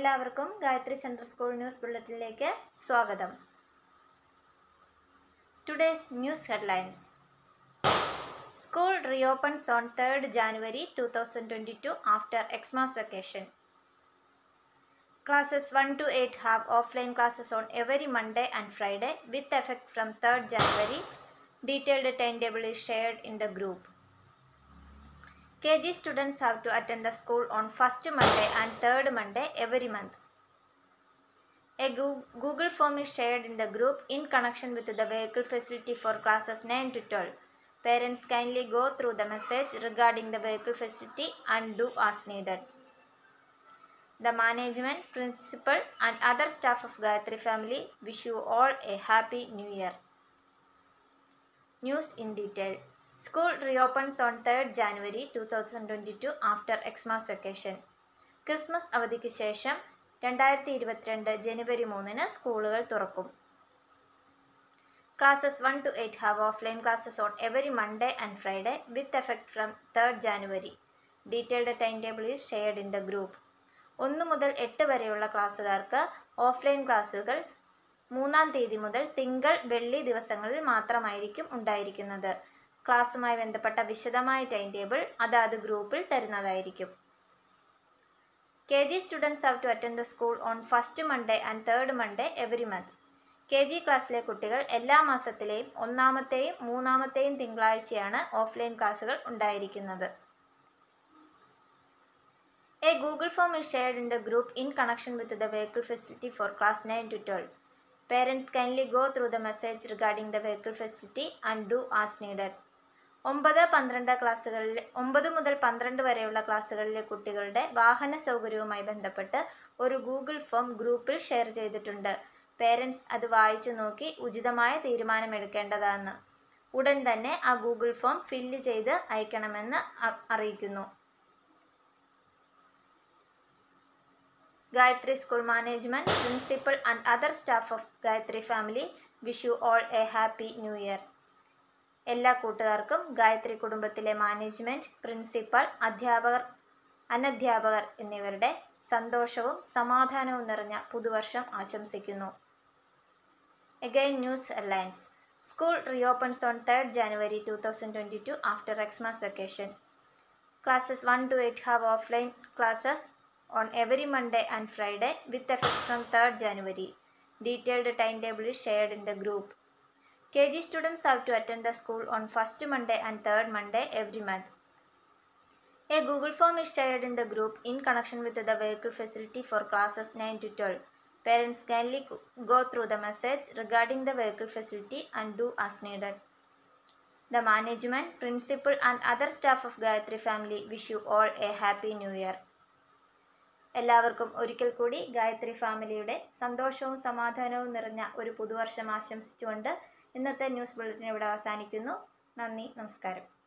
എല്ലാവർക്കും Gayatri central school news ബുള്ളറ്റിനിലേക്ക് സ്വാഗതം today's news headlines school reopens on third January two thousand twenty two after Xmas vacation Classes 1 to 8 have offline classes on every Monday and Friday with effect from 3rd January. Detailed timetable is shared in the group. KG students have to attend the school on 1st Monday and 3rd Monday every month. A Goo- Google form is shared in the group in connection with the vehicle facility for classes 9 to 12. Parents kindly go through the message regarding the vehicle facility and do as needed. The management, principal, and other staff of Gayatri family wish you all a happy new year. News in detail. School reopens on 3rd January 2022 after Xmas vacation. Christmas അവധിക്ക് ശേഷം രണ്ടായിരത്തി ഇരുപത്തിരണ്ട് ജനുവരി മൂന്നിന് സ്കൂളുകൾ തുറക്കും classes one to eight have offline classes on every Monday and Friday with effect from third January detailed time table is shared in the group ഒന്ന് മുതൽ എട്ട് വരെയുള്ള ക്ലാസ്സുകാർക്ക് ഓഫ്ലൈൻ ക്ലാസ്സുകൾ മൂന്നാം തീയതി മുതൽ തിങ്കൾ വെള്ളി ദിവസങ്ങളിൽ മാത്രമായിരിക്കും ഉണ്ടായിരിക്കുന്നത് ക്ലാസ്സുമായി ബന്ധപ്പെട്ട വിശദമായ ടൈം ടേബിൾ അതാത് ഗ്രൂപ്പിൽ തരുന്നതായിരിക്കും K G students have to attend the school on first Monday and third Monday every month K G ക്ലാസ്സിലെ കുട്ടികൾ എല്ലാ മാസത്തിലെയും ഒന്നാമത്തെയും മൂന്നാമത്തെയും തിങ്കളാഴ്ചയാണ് ഓഫ്ലൈൻ ക്ലാസ്സുകൾ ഉണ്ടായിരിക്കുന്നത് A Google form is shared in the group in connection with the vehicle facility for class 9 to 12. Parents kindly go through the message regarding the vehicle facility and do as needed. ഒമ്പത് പന്ത്രണ്ട് ക്ലാസ്സുകളിലെ ഒമ്പത് മുതൽ പന്ത്രണ്ട് വരെയുള്ള ക്ലാസ്സുകളിലെ കുട്ടികളുടെ വാഹന സൗകര്യവുമായി ബന്ധപ്പെട്ട് ഒരു ഗൂഗിൾ ഫോം ഗ്രൂപ്പിൽ ഷെയർ ചെയ്തിട്ടുണ്ട് പേരൻസ് അത് വായിച്ചു നോക്കി ഉചിതമായ തീരുമാനമെടുക്കേണ്ടതാണ് ഉടൻ തന്നെ ആ ഗൂഗിൾ ഫോം ഫില്ല് ചെയ്ത് അയക്കണമെന്ന് അ- അറിയിക്കുന്നു Gayatri School Management, Principal and other staff of Gayatri family wish you all a happy new year. എല്ലാ കൂട്ടുകാർക്കും ഗായത്രി കുടുംബത്തിലെ മാനേജ്മെൻറ്റ് പ്രിൻസിപ്പൽ അധ്യാപകർ അനധ്യാപകർ എന്നിവരുടെ സന്തോഷവും സമാധാനവും നിറഞ്ഞ പുതുവർഷം ആശംസിക്കുന്നു Again, news headlines. School reopens on 3rd January 2022 after Xmas vacation. Classes 1 to 8 have offline classes on every Monday and Friday with effect from 3rd January. Detailed timetable is shared in the group. KG students have to attend the school on 1st Monday and 3rd Monday every month. A Google form is shared in the group in connection with the vehicle facility for classes 9 to 12. Parents kindly go through the message regarding the vehicle facility and do as needed. The management, principal, and other staff of Gayatri family wish you all a happy new year. എല്ലാവർക്കും ഒരിക്കൽ കൂടി ഗായത്രി ഫാമിലിയുടെ സന്തോഷവും സമാധാനവും നിറഞ്ഞ ഒരു പുതുവർഷം ആശംസിച്ചുകൊണ്ട് ഇന്നത്തെ ന്യൂസ് ബുള്ളറ്റിൻ ഇവിടെ അവസാനിക്കുന്നു നന്ദി നമസ്കാരം